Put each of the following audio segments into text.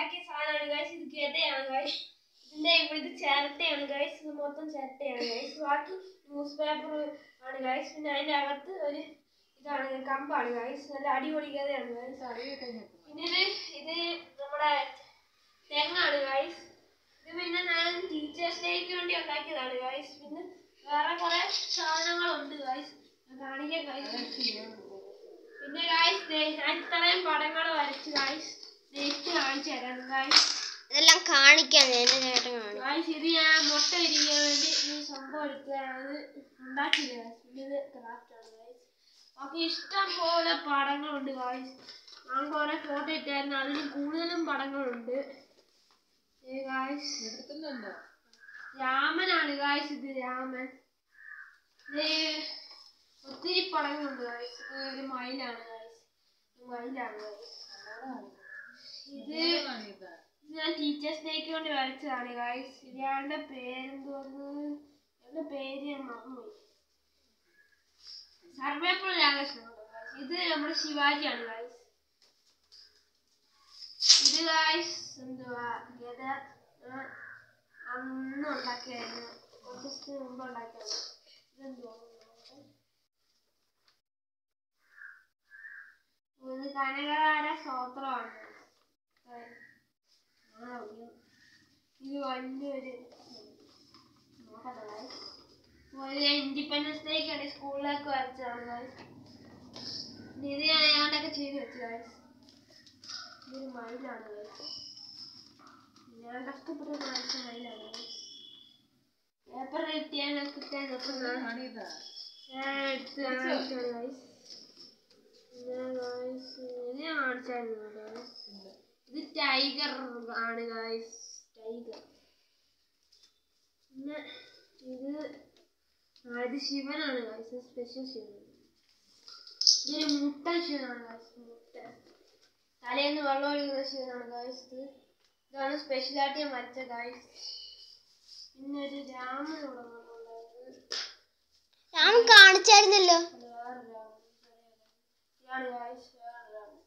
ഉണ്ടാക്കിയ സാധനമാണ് ഗൈസ് ഇത് ഗതയാണ് ഗൈസ് ഇതിന്റെ ഇവിടെ ഇത് ചിരട്ടയാണ് ഗൈസ് ഇത് മൊത്തം ചിരട്ടയാണ് ഗൈസ് ബാക്കി ന്യൂസ് പേപ്പർ ആണ് ഗൈസ് പിന്നെ അതിന്റെ അകത്ത് ഒരു ഇതാണ് കമ്പാണ് ഗൈസ് നല്ല അടിപൊളി ഗതയാണ് ഗൈസ് പിന്നെ ഇത് ഇത് നമ്മുടെ തെങ്ങാണ് ഗൈസ് ഇത് പിന്നെ ഞാൻ ടീച്ചേഴ്സ് ഡേക്ക് വേണ്ടി ഉണ്ടാക്കിയതാണ് ഗൈസ് പിന്നെ വേറെ കുറെ സാധനങ്ങളുണ്ട് ഗൈസ് കാണിക്കാൻ ഗൈസ് പിന്നെ ഗൈസ് ഞാൻ ഇത്രയും പടങ്ങൾ വരച്ച് ഗൈസ് നെക്സ്റ്റ് കാണിച്ചു തരാം ഗൈസ് ഇതെല്ലാം കാണിക്കാൻ എന്റെ ചേട്ടൻ കാണും ഗൈസ് ഇത് ഞാൻ മുട്ട വിരിക്കാൻ വേണ്ടി ഈ സംഭവം എടുത്തത് ഉണ്ടാക്കിയത് ഗൈസ് പിന്നെ ഇത് ക്രാഫ്റ്റ് ആണ് ഗൈസ് ബാക്കി ഇഷ്ടം പോലെ പടങ്ങളുണ്ട് ഗൈസ് ഞാൻ കുറെ ഫോട്ടോ ഇട്ടായിരുന്നു അതിന് കൂടുതലും പടങ്ങളുണ്ട് ഏ ഗൈസ് രാമനാണ് ഗായ്സ് ഇത് രാമൻ ഇത് ഒത്തിരി പടങ്ങളുണ്ട് ഗായ്സ് ഇത് ഒരു മയിലാണ് ഗായ്സ് മയിലാണ് ഗായ്സ് ഇത് ഇത് ഞാൻ ടീച്ചേഴ്സ് ഡേക്ക് വേണ്ടി വരച്ചതാണ് ഗായ്സ് ഇയാളുടെ പേരെന്തോന്ന് എന്റെ പേര് ഞാൻ മറന്നുപോയി സർവേപ്പുഴ രാമകൃഷ്ണൻ ഇത് നമ്മുടെ ശിവാജിയാണ് ഗായ്സ് ഇത് ഗായ്സ് എന്തുവാ ഗത ആ, അന്ന് ഉണ്ടാക്കിയായിരുന്നു കുറച്ച് ദിവസത്തിന് മുമ്പ് ഉണ്ടാക്കിയത് ഇതെന്തുവാ ഇത് കനകരാര സ്തോത്രമാണ് ആ, അറിയാം. ഇത് വലിയൊരു നോക്കട്ടെ guys. ഒരു ഇൻഡിപെൻഡൻസ് ഡേക്കാണ് സ്കൂളിലേക്ക് വരച്ചതാണ് guys. ഇത് ഞാൻ ഞാനൊക്കെ ചെയ്ത് വെച്ചു guys. ഇതൊരു മയിലാണ് guys. ഞാൻ കഷ്ടപ്പെട്ട് കാണിച്ച മയിലാണ് പേപ്പർ കിട്ടിയാൽ കിട്ടാനൊക്കെ ഞാൻ ഞാൻ എടുത്ത് കാണിച്ചു guys. ഞാൻ guys ഇത് ഞാൻ കാണിച്ചായിരുന്നു guys. ഇത് ടൈഗർ ആണ് ഗായ്സ് ടൈഗർ പിന്നെ ഇത് ആ, ഇത് ശിവനാണ് ഗായ്സ് സ്പെഷ്യൽ ശിവൻ ഇതൊരു മുട്ട ശിവനാണ് ഗായ്സ് മുട്ട തലേന്ന് വെള്ളം ഒഴുകുന്ന ശിവനാണ് ഗായ്സ് ഇത് ഇതാണ് സ്പെഷ്യലായിട്ട് ഞാൻ വരച്ച ഗായ്സ് പിന്നെ ഒരു രാമനോട് രാമൻ കാണിച്ചായിരുന്നല്ലോ വേറെ രാമൻ ഇതാണ് ഗായ്സ് വേറെ രാമൻ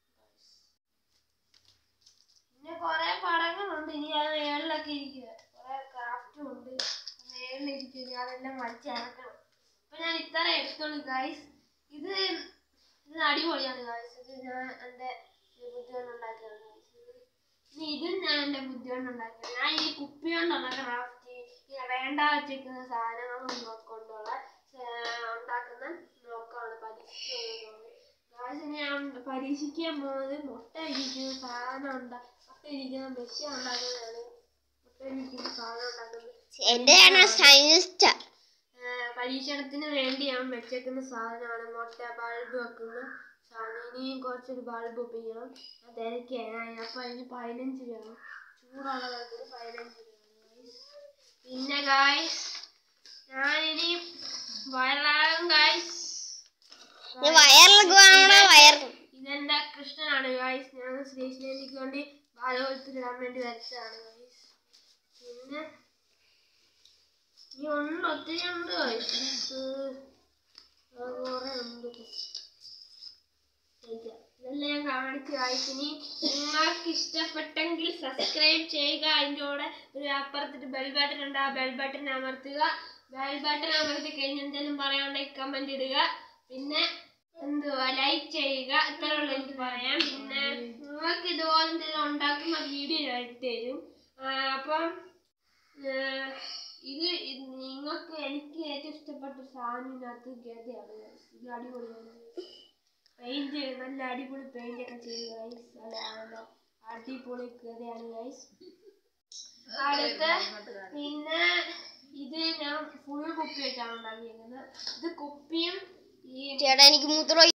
പിന്നെ കുറെ പടങ്ങളുണ്ട് ഇനി അത് മേളിലൊക്കെ ഇരിക്കുക കുറെ ക്രാഫ്റ്റും ഉണ്ട് മേളിലിരിക്കുക ഇനി അതെല്ലാം വരച്ച് ഇറക്കണം അപ്പൊ ഞാൻ ഇത്ര എടുത്തോളൂ ഗായ്സ് ഇത് ഇത് അടിപൊളിയാണ് ഗായ്സ് ഇത് ഞാൻ എൻ്റെ ബുദ്ധി കൊണ്ട് ഉണ്ടാക്കിയതാണ് guys. ഇത് ഇനി ഇതും ഞാൻ എൻ്റെ ബുദ്ധി കൊണ്ട് ഉണ്ടാക്കിയത് ഞാൻ ഈ കുപ്പി കൊണ്ടുള്ള ക്രാഫ്റ്റ് ഇങ്ങനെ വേണ്ട വെച്ചിരിക്കുന്ന സാധനങ്ങളും കൊണ്ടുള്ള ആ, ഉണ്ടാക്കുന്ന നോക്കാണ് പരീക്ഷിക്കുന്നത് ഗായ്സ് ഞാൻ പരീക്ഷിക്കാൻ പോകുന്നത് മുട്ട ഇരിക്കുന്ന സാധനം ഉണ്ടാ മുട്ട ഇരിക്കുന്ന മെഷീൻ ഉണ്ടാക്കുന്നതാണ് മുട്ട ഇരിക്കുന്ന സാധനം ഉണ്ടാക്കുന്നത് എന്റെ ചേട്ടൻ സയനിസ്റ്റാ ആ, പരീക്ഷണത്തിന് വേണ്ടി ഞാൻ വെച്ചേക്കുന്ന സാധനമാണ് മുട്ട ബൾബ് വെക്കുന്ന സാധനം ഇനിയും കുറച്ചൊരു ബൾബ് ഒപ്പിക്കണം അത് തിരക്കാണ് അപ്പൊ അതിന് പതിനഞ്ച് വേണം ചൂടുള്ള വെള്ളത്തിന് പതിനഞ്ച് വേണം guys. പിന്നെ ഗായ്സ് ഞാൻ ഇനി വയറാകും ഗായ്സ് വയറിലൊക്കെ വേണോ വയർ ഇതെന്റെ കൃഷ്ണനാണ് ഗായ്സ് ഞാൻ ശ്രീകൃഷ്ണനിക്ക് വേണ്ടി ഭാഗവതത്തിലിടാൻ വേണ്ടി വരച്ചതാണ് ഗായ്സ് പിന്നെ ഈ ഉണ്ട് ഒത്തിരി ഉണ്ട് ഗായ്സ് കുറെ ഉണ്ട് ഇതെല്ലാം ഞാൻ കാണിച്ചു ഗായ്സ് ഇനി നിങ്ങൾക്ക് ഇഷ്ടപ്പെട്ടെങ്കിൽ സബ്സ്ക്രൈബ് ചെയ്യുക അതിൻ്റെ കൂടെ ഒരു അപ്പുറത്തിട്ട് ബെൽ ബട്ടൺ ഉണ്ട് ആ ബെൽ ബട്ടൺ അമർത്തുക ബെൽ ബട്ടൺ അമർത്തി കഴിഞ്ഞ് എന്തെങ്കിലും പറയാനുണ്ടെങ്കിൽ കമന്റ് ഇടുക പിന്നെ എന്തുവാ ലൈക്ക് ചെയ്യുക ഇത്ര ഉള്ളൂ എനിക്ക് പറയാം പിന്നെ നിങ്ങൾക്ക് ഇതുപോലെ എന്തെങ്കിലും ഉണ്ടാക്കുന്ന വീഡിയോ ഞാൻ ഇട്ട് തരും ആ, അപ്പം ഏർ, ഇത് ഇത് നിങ്ങൾക്ക് എനിക്ക് ഏറ്റവും ഇഷ്ടപ്പെട്ട സാധനം ഇതിനകത്ത് ഗതയാണ് guys. ഇത് അടിപൊളിയാണ് പെയിന്റ് നല്ല അടിപൊളി പെയിന്റ് ഒക്കെ ചെയ്ത് ഗൈസ് അതാണ് അടിപൊളി ഗതയാണ് ഗൈസ് അടുത്ത പിന്നെ ഇത് ഞാൻ ഫുൾ കുപ്പി വെച്ചാണ് ഉണ്ടാക്കിയിരിക്കുന്നത് ഇത് കുപ്പിയും ഈ ചേട്ടാ എനിക്ക് മൂത്രം